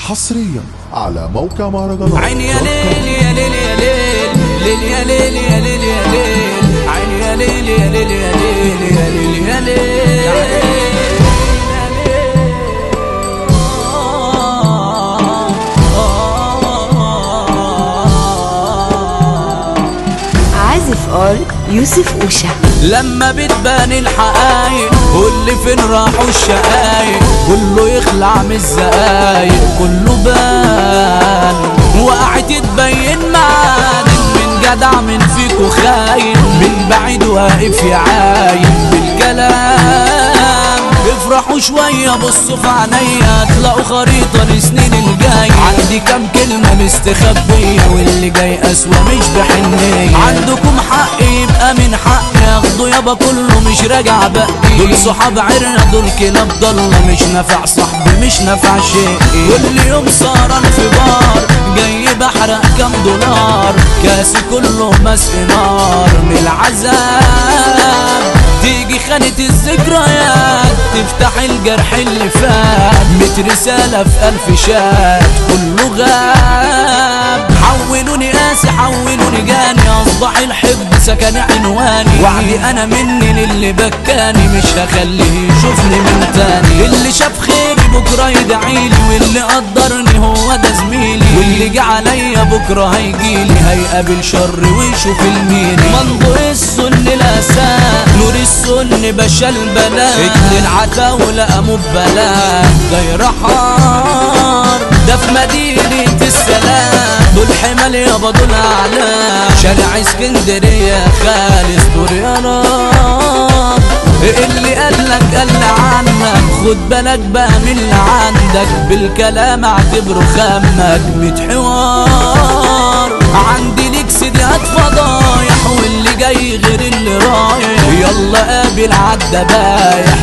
حصريا على موقع مهرجانات عيني يا ليل يا ليل يا ليل ليل يا ليل يا ليل يا ليل عيني يا ليل يا ليل يا ليل يا ليل يا ليل عازف اول يوسف اوشا لما بتبان الحقايق واللي فين راحوا الشقايق كله يخلع من الزقايق كله بان وقعت تبين معادن من جدع من فيكو خاين من بعيد واقف يعاين بالكلام افرحوا شوية بصوا في عينيا تلاقوا خريطة لسنين الجاي عندي كام كلمة مستخبية واللي جاي أسوأ مش بحنية عندكم حق يبقى من حق ياخدوا يابا كله مش راجع بقى دول صحاب عرنا دول كلاب ضلة مش نافع صاحبي مش نافع شيء كل يوم سهران في بار جاي بحرق كام دولار كاسي كله مسق نار من العذاب تيجي خانة الذكريات تفتح الجرح اللي فات ميت رسالة في ألف شات كله غاب حولوني قاسي حولوني جاني أصبح الحب سكن عنواني وعدي أنا مني للي بكاني مش هخليه يشوفني من تاني اللي شاف خيري بكرة يدعيلي واللي قدرني هو ده زميلي واللي جه عليا بكرة هيجيلي هيقابل شر ويشوف الميري منظور السن الأساء نور السن باشا البلاء ابن العتاولة قاموا ببلاء دايرة حار ده في مدينة السلام دول حمال يابا دول أعلام شارع اسكندرية خالص دور يا رب اللي قالك قال عنك خد بالك بقى من اللي عندك بالكلام اعتبره خمك ميت حوار عندي ليك سيديات فضايح واللي جاي غير اللي رايح يلا قابل عالدبايح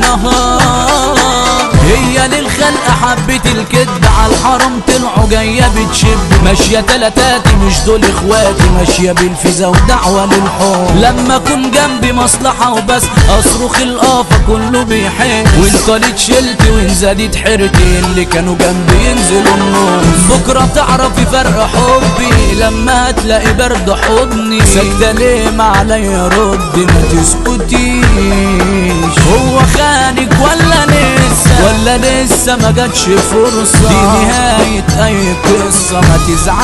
للنهار هي للخلق حبت الكدب على الحرم طلعوا جاية بتشب ماشية تلاتاتي مش دول اخواتي ماشية بالفيزا ودعوة للحب لما اكون جنبي مصلحة وبس اصرخ القافة كله بيحب وان طالت شلتي وان زادت حيرتي اللي كانوا جنبي ينزلوا النوم بكرة تعرفي فرق حبي لما هتلاقي برد حضني ساكتة ليه ما عليا رد ما تسكتيش هو خانك ولا لسه ولا لسه ما جاتش فرصة دي نهاية أي قصة ما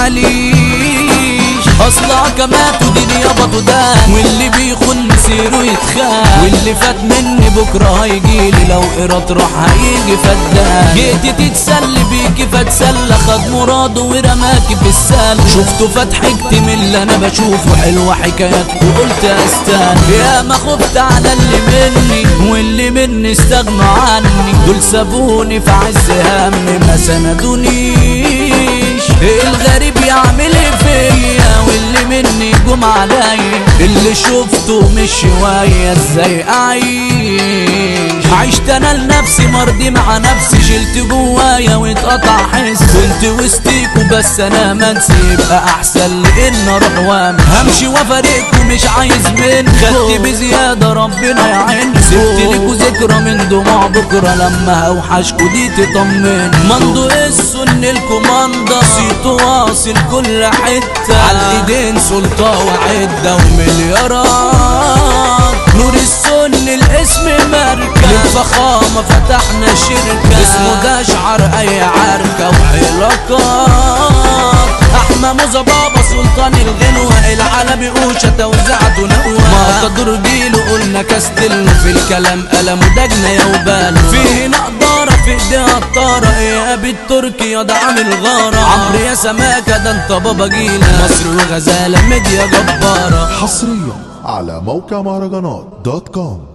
تزعليش أصلها كمات ودي يابا تدان واللي بيخون مسيره يتخان واللي فات مني بكرة هيجيلي لو قرات راح هيجي فدان جيتي تتسلي بيكي فتسلى خد مراده ورماكي في السل شفته فتحكت من اللي انا بشوفه حلوة حكايات وقلت استنى يا ما خفت على اللي مني واللي مني استغنوا عني دول سابوني في عز همي ما سندونيش الغريب يعمل ايه فيا واللي مني جم عليا اللي شفته مش شوية ازاي اعيش عشت انا لنفسي مرضي مع نفسي شلت جوايا واتقطع حس كنت وسطيكوا بس انا منسي يبقى احسن لان اروح وام همشي وافارقكوا مش عايز منكم خدت بزيادة ربنا يعين سبت لكوا ذكرى من دموع بكرة لما اوحشكوا دي تطمن مندو السن الكوماندا صيته واصل كل حتة عالايدين سلطة وعدة ومليارات نور السن الاسم ماركة للفخامة فتحنا شركة اسمه ده شعر اي عركة وعلاقات احمى موزة بابا سلطان الغنوة العلبي اوشة توزعته نوى ما قدر جيله قلنا كاستلنا في الكلام قلم ودجنا يا وبال فيه نقدارة في ايديها الطارة يا بالتركي يا ده عامل غارة عمرو يا سماكة ده انت بابا جينا مصر وغزالة ميديا جبارة حصريا على موقع مهرجانات دوت كوم